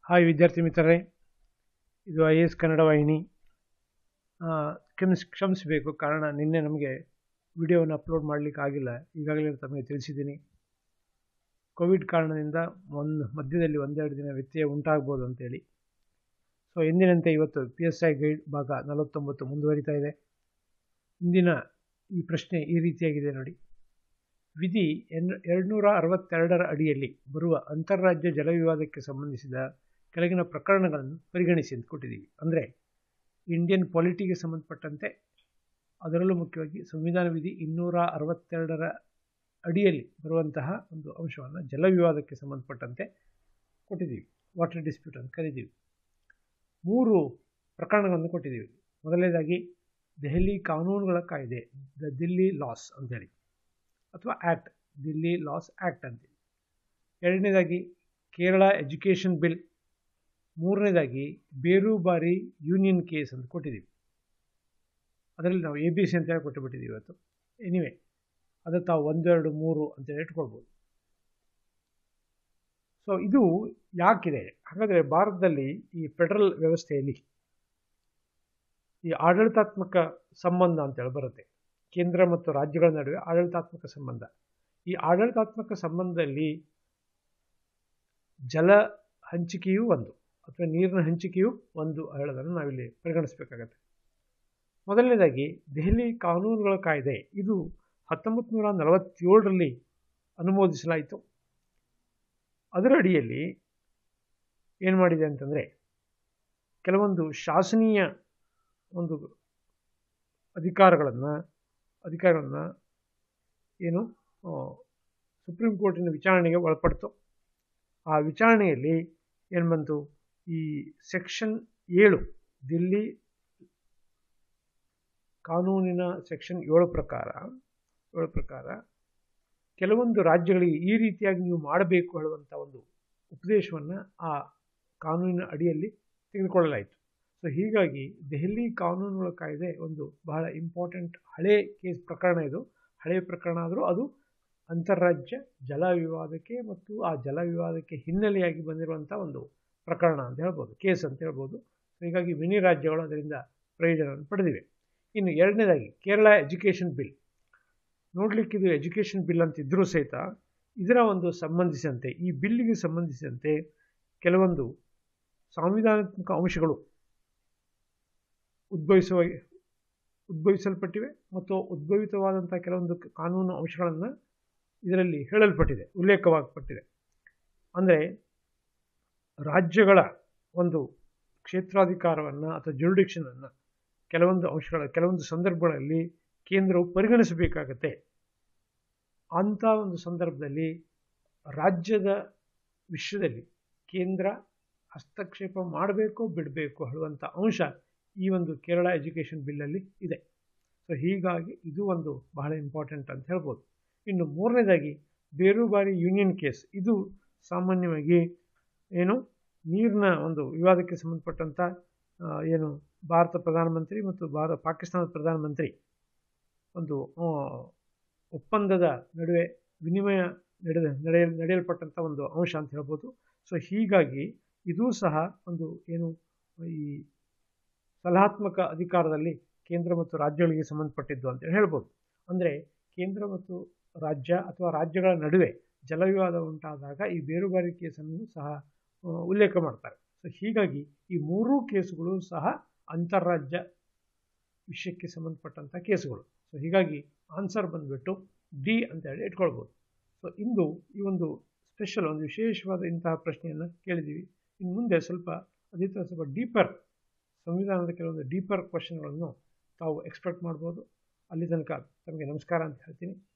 hi ವಿದ್ಯಾರ್ಥಿ ಮಿತ್ರರೇ ಇದು ಐ ಎಸ್ ಕನ್ನಡ ವಾಹಿನಿ ಆ, ಕ್ಷಮಿಸ್ ಕ್ಷಮಿಸಬೇಕು ಕಾರಣ ನಿನ್ನೆ ನಮಗೆ ವಿಡಿಯೋವನ್ನು ಅಪ್ಲೋಡ್ ಮಾಡಲಿಕ್ಕೆ ಆಗಿಲ್ಲ ಈಗಾಗಲೇ ತಮಗೆ ತಿಳಿಸಿದ್ದೀನಿ ಕೋವಿಡ್ ಕಾರಣದಿಂದ ಒಂದು ಮಧ್ಯದಲ್ಲಿ ಒಂದೆರಡು ದಿನ ವ್ಯತ್ಯಯ ಉಂಟಾಗ್ಬೋದು ಅಂತೇಳಿ ಸೊ ಎಂದಿನಂತೆ ಇವತ್ತು ಪಿ ಎಸ್ ಐ ಗೈಡ್ ಭಾಗ ನಲವತ್ತೊಂಬತ್ತು ಮುಂದುವರಿತಾ ಇದೆ ಇಂದಿನ ಈ ಪ್ರಶ್ನೆ ಈ ರೀತಿಯಾಗಿದೆ ನೋಡಿ ವಿಧಿ ಎನ್ ಎರಡುನೂರ ಅರವತ್ತೆರಡರ ಅಡಿಯಲ್ಲಿ ಬರುವ ಅಂತಾರಾಜ್ಯ ಜಲವಿವಾದಕ್ಕೆ ಸಂಬಂಧಿಸಿದ ಕೆಳಗಿನ ಪ್ರಕರಣಗಳನ್ನು ಪರಿಗಣಿಸಿ ಅಂತ ಕೊಟ್ಟಿದ್ದೀವಿ ಅಂದರೆ ಇಂಡಿಯನ್ ಪಾಲಿಟಿಗೆ ಸಂಬಂಧಪಟ್ಟಂತೆ ಅದರಲ್ಲೂ ಮುಖ್ಯವಾಗಿ ಸಂವಿಧಾನ ವಿಧಿ ಇನ್ನೂರ ಅರವತ್ತೆರಡರ ಅಡಿಯಲ್ಲಿ ಬರುವಂತಹ ಒಂದು ಅಂಶವನ್ನು ಜಲವಿವಾದಕ್ಕೆ ಸಂಬಂಧಪಟ್ಟಂತೆ ಕೊಟ್ಟಿದ್ದೀವಿ ವಾಟರ್ ಡಿಸ್ಪ್ಯೂಟ್ ಅಂತ ಕರಿತೀವಿ ಮೂರು ಪ್ರಕರಣಗಳನ್ನು ಕೊಟ್ಟಿದ್ದೀವಿ ಮೊದಲನೇದಾಗಿ ದೆಹಲಿ ಕಾನೂನುಗಳ ಕಾಯ್ದೆ ದ ದಿಲ್ಲಿ ಲಾಸ್ ಅಂತೇಳಿ ಅಥವಾ ಆ್ಯಕ್ಟ್ ದಿಲ್ಲಿ ಲಾಸ್ ಆ್ಯಕ್ಟ್ ಅಂತೇಳಿ ಎರಡನೇದಾಗಿ ಕೇರಳ ಎಜುಕೇಷನ್ ಬಿಲ್ ಮೂರನೇದಾಗಿ ಬೇರುಬಾರಿ ಯೂನಿಯನ್ ಕೇಸ್ ಅಂತ ಕೊಟ್ಟಿದ್ದೀವಿ ಅದರಲ್ಲಿ ನಾವು ಎ ಬಿ ಸಿ ಅಂತೇಳಿ ಕೊಟ್ಟುಬಿಟ್ಟಿದ್ದೀವಿ ಇವತ್ತು ಎನಿವೆ ಅದು ತಾವು ಒಂದೆರಡು ಮೂರು ಅಂತೇಳಿ ಇಟ್ಕೊಳ್ಬೋದು ಸೊ ಇದು ಯಾಕಿದೆ ಹಾಗಾದರೆ ಭಾರತದಲ್ಲಿ ಈ ಫೆಡರಲ್ ವ್ಯವಸ್ಥೆಯಲ್ಲಿ ಈ ಆಡಳಿತಾತ್ಮಕ ಸಂಬಂಧ ಅಂತೇಳಿ ಬರುತ್ತೆ ಕೇಂದ್ರ ಮತ್ತು ರಾಜ್ಯಗಳ ನಡುವೆ ಆಡಳಿತಾತ್ಮಕ ಸಂಬಂಧ ಈ ಆಡಳಿತಾತ್ಮಕ ಸಂಬಂಧದಲ್ಲಿ ಜಲ ಹಂಚಿಕೆಯೂ ಒಂದು ಅಥವಾ ನೀರಿನ ಹಂಚಿಕೆಯೂ ಒಂದು ಹೇಳೋದನ್ನು ನಾವಿಲ್ಲಿ ಪರಿಗಣಿಸಬೇಕಾಗತ್ತೆ ಮೊದಲನೇದಾಗಿ ದೆಹಲಿ ಕಾನೂನುಗಳ ಕಾಯ್ದೆ ಇದು ಹತ್ತೊಂಬತ್ತು ನೂರ ನಲವತ್ತೇಳರಲ್ಲಿ ಅನುಮೋದಿಸಲಾಯಿತು ಅದರ ಅಡಿಯಲ್ಲಿ ಏನು ಮಾಡಿದೆ ಅಂತಂದರೆ ಕೆಲವೊಂದು ಶಾಸನೀಯ ಒಂದು ಅಧಿಕಾರಗಳನ್ನು ಅಧಿಕಾರಗಳನ್ನು ಏನು ಸುಪ್ರೀಂ ಕೋರ್ಟಿನ ವಿಚಾರಣೆಗೆ ಒಳಪಡ್ತು ಆ ವಿಚಾರಣೆಯಲ್ಲಿ ಏನು ಬಂತು ಈ ಸೆಕ್ಷನ್ ಏಳು ದಿಲ್ಲಿ ಕಾನೂನಿನ ಸೆಕ್ಷನ್ ಏಳು ಪ್ರಕಾರ ಏಳು ಪ್ರಕಾರ ಕೆಲವೊಂದು ರಾಜ್ಯಗಳಿಗೆ ಈ ರೀತಿಯಾಗಿ ನೀವು ಮಾಡಬೇಕು ಹೇಳುವಂಥ ಒಂದು ಉಪದೇಶವನ್ನು ಆ ಕಾನೂನಿನ ಅಡಿಯಲ್ಲಿ ತೆಗೆದುಕೊಳ್ಳಲಾಯಿತು ಸೊ ಹೀಗಾಗಿ ದೆಹಲಿ ಕಾನೂನುಗಳ ಕಾಯ್ದೆ ಒಂದು ಬಹಳ ಇಂಪಾರ್ಟೆಂಟ್ ಹಳೆ ಕೇಸ್ ಪ್ರಕರಣ ಇದು ಹಳೆಯ ಪ್ರಕರಣ ಆದರೂ ಅದು ಅಂತಾರಾಜ್ಯ ಜಲ ವಿವಾದಕ್ಕೆ ಮತ್ತು ಆ ಜಲ ವಿವಾದಕ್ಕೆ ಹಿನ್ನೆಲೆಯಾಗಿ ಬಂದಿರುವಂಥ ಒಂದು ಪ್ರಕರಣ ಅಂತ ಹೇಳ್ಬೋದು ಕೇಸ್ ಅಂತ ಹೇಳ್ಬೋದು ಹೀಗಾಗಿ ಮಿನಿ ರಾಜ್ಯಗಳು ಅದರಿಂದ ಪ್ರಯೋಜನವನ್ನು ಪಡೆದಿವೆ ಇನ್ನು ಎರಡನೇದಾಗಿ ಕೇರಳ ಎಜುಕೇಷನ್ ಬಿಲ್ ನೋಡಲಿಕ್ಕೆ ಇದು ಎಜುಕೇಷನ್ ಬಿಲ್ ಅಂತ ಇದ್ದರೂ ಸಹಿತ ಇದರ ಒಂದು ಸಂಬಂಧಿಸಿದಂತೆ ಈ ಬಿಲ್ಲಿಗೆ ಸಂಬಂಧಿಸಿದಂತೆ ಕೆಲವೊಂದು ಸಾಂವಿಧಾನಾತ್ಮಕ ಅಂಶಗಳು ಉದ್ಭವಿಸುವ ಉದ್ಭವಿಸಲ್ಪಟ್ಟಿವೆ ಮತ್ತು ಉದ್ಭವಿತವಾದಂಥ ಕೆಲವೊಂದು ಕಾನೂನು ಅಂಶಗಳನ್ನು ಇದರಲ್ಲಿ ಹೇಳಲ್ಪಟ್ಟಿದೆ ಉಲ್ಲೇಖವಾಗಪಟ್ಟಿದೆ ಅಂದರೆ ರಾಜ್ಯಗಳ ಒಂದು ಕ್ಷೇತ್ರಾಧಿಕಾರವನ್ನು ಅಥವಾ ಜುರಿಡಿಕ್ಷನನ್ನು ಕೆಲವೊಂದು ಅಂಶಗಳ ಕೆಲವೊಂದು ಸಂದರ್ಭಗಳಲ್ಲಿ ಕೇಂದ್ರವು ಪರಿಗಣಿಸಬೇಕಾಗತ್ತೆ ಅಂಥ ಒಂದು ಸಂದರ್ಭದಲ್ಲಿ ರಾಜ್ಯದ ವಿಷಯದಲ್ಲಿ ಕೇಂದ್ರ ಹಸ್ತಕ್ಷೇಪ ಮಾಡಬೇಕು ಬಿಡಬೇಕು ಹೇಳುವಂಥ ಅಂಶ ಈ ಒಂದು ಕೇರಳ ಎಜುಕೇಷನ್ ಬಿಲ್ಲಲ್ಲಿ ಇದೆ ಸೊ ಹೀಗಾಗಿ ಇದು ಒಂದು ಬಹಳ ಇಂಪಾರ್ಟೆಂಟ್ ಅಂತ ಹೇಳ್ಬೋದು ಇನ್ನು ಮೂರನೇದಾಗಿ ಬೇರುಬಾರಿ ಯೂನಿಯನ್ ಕೇಸ್ ಇದು ಸಾಮಾನ್ಯವಾಗಿ ಏನು ನೀರಿನ ಒಂದು ವಿವಾದಕ್ಕೆ ಸಂಬಂಧಪಟ್ಟಂಥ ಏನು ಭಾರತ ಪ್ರಧಾನಮಂತ್ರಿ ಮತ್ತು ಭಾರತ ಪಾಕಿಸ್ತಾನದ ಪ್ರಧಾನಮಂತ್ರಿ ಒಂದು ಒಪ್ಪಂದದ ನಡುವೆ ವಿನಿಮಯ ನಡೆದ ನಡೆಯ ನಡೆಯಲ್ಪಟ್ಟಂಥ ಒಂದು ಅಂಶ ಅಂತ ಹೇಳ್ಬೋದು ಸೊ ಹೀಗಾಗಿ ಇದೂ ಸಹ ಒಂದು ಏನು ಈ ಸಲಹಾತ್ಮಕ ಅಧಿಕಾರದಲ್ಲಿ ಕೇಂದ್ರ ಮತ್ತು ರಾಜ್ಯಗಳಿಗೆ ಸಂಬಂಧಪಟ್ಟಿದ್ದು ಅಂತ ಹೇಳ್ಬೋದು ಅಂದರೆ ಕೇಂದ್ರ ಮತ್ತು ರಾಜ್ಯ ಅಥವಾ ರಾಜ್ಯಗಳ ನಡುವೆ ಜಲವಿವಾದ ಉಂಟಾದಾಗ ಈ ಬೇರುಬಾರಿ ಕೇಸನ್ನು ಸಹ ಉಲ್ಲೇಖ ಮಾಡ್ತಾರೆ ಸೊ ಹೀಗಾಗಿ ಈ ಮೂರೂ ಕೇಸುಗಳು ಸಹ ಅಂತಾರಾಜ್ಯ ವಿಷಯಕ್ಕೆ ಸಂಬಂಧಪಟ್ಟಂಥ ಕೇಸುಗಳು ಸೊ ಹೀಗಾಗಿ ಆನ್ಸರ್ ಬಂದುಬಿಟ್ಟು ಡಿ ಅಂತ ಹೇಳಿ ಇಟ್ಕೊಳ್ಬೋದು ಸೊ ಇಂದು ಈ ಒಂದು ಸ್ಪೆಷಲ್ ಒಂದು ವಿಶೇಷವಾದ ಇಂತಹ ಪ್ರಶ್ನೆಯನ್ನು ಕೇಳಿದ್ದೀವಿ ಇನ್ನು ಮುಂದೆ ಸ್ವಲ್ಪ ಅದೇ ಥರ ಸ್ವಲ್ಪ ಡೀಪರ್ ಸಂವಿಧಾನದ ಕೆಲವೊಂದು ಡೀಪರ್ ಕ್ವಶನ್ಗಳನ್ನು ತಾವು ಎಕ್ಸ್ಪೆಕ್ಟ್ ಮಾಡ್ಬೋದು ಅಲ್ಲಿ ತನಕ ತಮಗೆ ನಮಸ್ಕಾರ ಅಂತ ಹೇಳ್ತೀನಿ